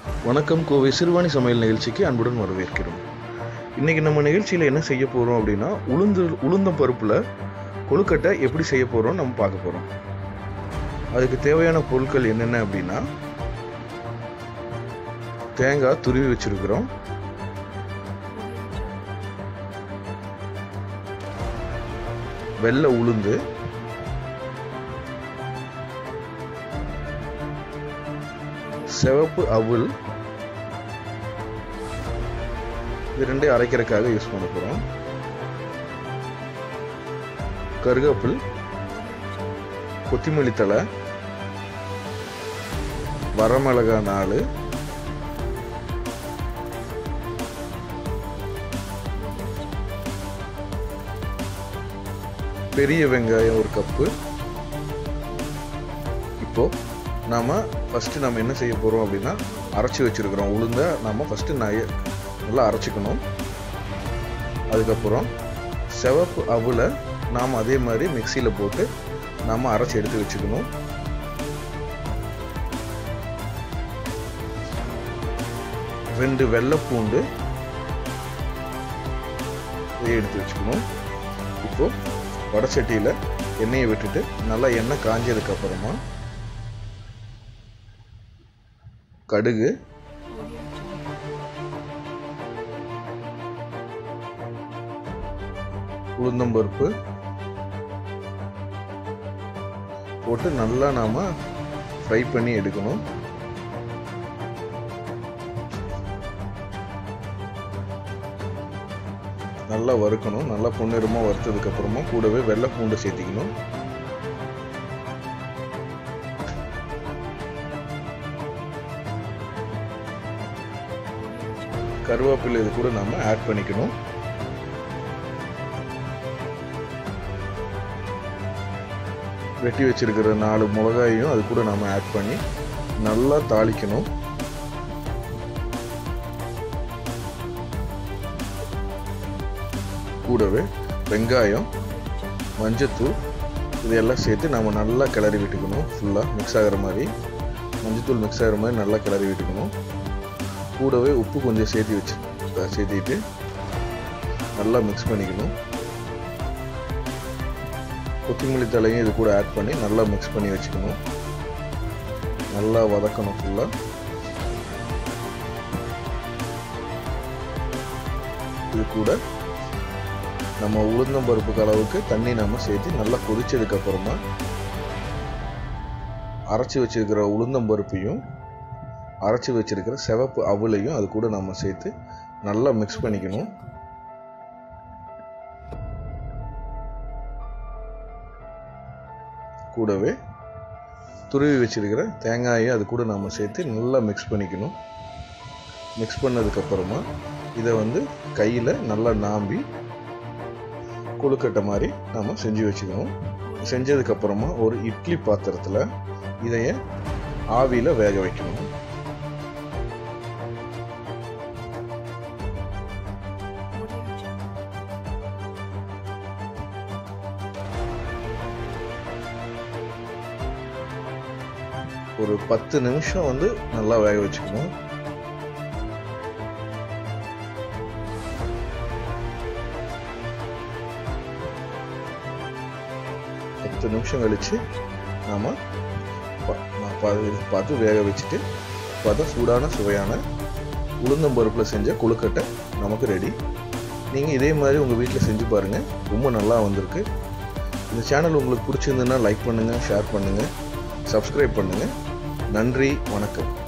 வணக்கம் கோவை சிறுவாணி சமையல் நிகழ்ச்சிக்கு அன்புடன் வரவேற்கிறோம் இன்றைக்கி நம்ம நிகழ்ச்சியில் என்ன செய்ய போகிறோம் அப்படின்னா உளுந்து உளுந்தம் பருப்பில் கொழுக்கட்டை எப்படி செய்ய போகிறோம் நம்ம பார்க்க போகிறோம் அதுக்கு தேவையான பொருட்கள் என்னென்ன அப்படின்னா தேங்காய் துருவி வச்சுருக்கிறோம் வெள்ளை உளுந்து சிவப்பு அவுல் இது ரெண்டையும் அரைக்கிறதுக்காக யூஸ் பண்ண போகிறோம் கருவேப்பில் கொத்திமல்லி தழை வரமிளகா நாலு பெரிய வெங்காயம் ஒரு கப்பு இப்போ நாம் ஃபஸ்ட்டு நம்ம என்ன செய்ய போகிறோம் அப்படின்னா அரைச்சி வச்சுருக்கிறோம் உளுந்த நம்ம ஃபஸ்ட்டு நய நல்லா அரைச்சிக்கணும் அதுக்கப்புறம் சிவப்பு அவுல நாம் அதே மாதிரி மிக்சியில் போட்டு நாம் அரைச்சி எடுத்து வச்சுக்கணும் ரெண்டு வெள்ளைப்பூண்டு இதை எடுத்து வச்சுக்கணும் இப்போ வடச்சட்டியில் எண்ணெயை விட்டுட்டு நல்லா எண்ணெய் காஞ்சதுக்கு அப்புறமா கடுகு உளுந்தம்பருப்பு போட்டு நல்லா நாம ஃப்ரை பண்ணி எடுக்கணும் நல்லா வறுக்கணும் நல்லா பொன்னிறமாக வறுத்ததுக்கு அப்புறமா கூடவே வெள்ளை பூண்டு சேர்த்திக்கணும் கருவேப்பிலை இது கூட நாம ஆட் பண்ணிக்கணும் வெட்டி வச்சிருக்கிற நாலு மிளகாயையும் அது கூட நாம ஆட் பண்ணி நல்லா தாளிக்கணும் கூடவே வெங்காயம் மஞ்சத்தூள் இதெல்லாம் சேர்த்து நம்ம நல்லா கிளறி விட்டுக்கணும் ஃபுல்லாக மிக்ஸ் ஆகிற மாதிரி மஞ்சத்தூள் மிக்ஸ் ஆகிற மாதிரி நல்லா கிளறி விட்டுக்கணும் கூடவே உப்பு கொஞ்சம் சேர்த்து வச்சு சேர்த்திட்டு நல்லா மிக்ஸ் பண்ணிக்கணும் கொத்தமல்லி தலையும் இது கூட ஆட் பண்ணி நல்லா மிக்ஸ் பண்ணி வச்சுக்கணும் நல்லா வதக்கணும் ஃபுல்லாக இது கூட நம்ம உளுந்தம்பருப்புக்கு அளவுக்கு தண்ணி நம்ம சேர்த்து நல்லா கொதிச்சதுக்கு அப்புறமா அரைச்சி வச்சிருக்கிற உளுந்தம்பருப்பையும் அரைச்சி வச்சிருக்கிற சிவப்பு அவளையும் அது கூட நம்ம சேர்த்து நல்லா மிக்ஸ் பண்ணிக்கணும் கூடவே துருவி வச்சிருக்கிற தேங்காயை அது கூட நம்ம சேர்த்து நல்லா மிக்ஸ் பண்ணிக்கணும் மிக்ஸ் பண்ணதுக்கப்புறமா இதை வந்து கையில் நல்லா நாம்பி கொழுக்கட்டை மாதிரி நம்ம செஞ்சு வச்சுக்கணும் செஞ்சதுக்கப்புறமா ஒரு இட்லி பாத்திரத்தில் இதைய ஆவியில் வேக வைக்கணும் ஒரு பத்து நிமிஷம் வந்து நல்லா வேக வச்சுக்கணும் பத்து நிமிஷம் கழிச்சு நாம் பார்த்து வேக வச்சுட்டு பார்த்தா சூடான சுவையான உளுந்தம்பருப்பில் செஞ்ச கொழுக்கட்டை நமக்கு ரெடி நீங்கள் இதே மாதிரி உங்கள் வீட்டில் செஞ்சு பாருங்கள் ரொம்ப நல்லா வந்திருக்கு இந்த சேனல் உங்களுக்கு பிடிச்சிருந்ததுன்னா லைக் பண்ணுங்கள் ஷேர் பண்ணுங்கள் சப்ஸ்கிரைப் பண்ணுங்கள் நன்றி வணக்கம்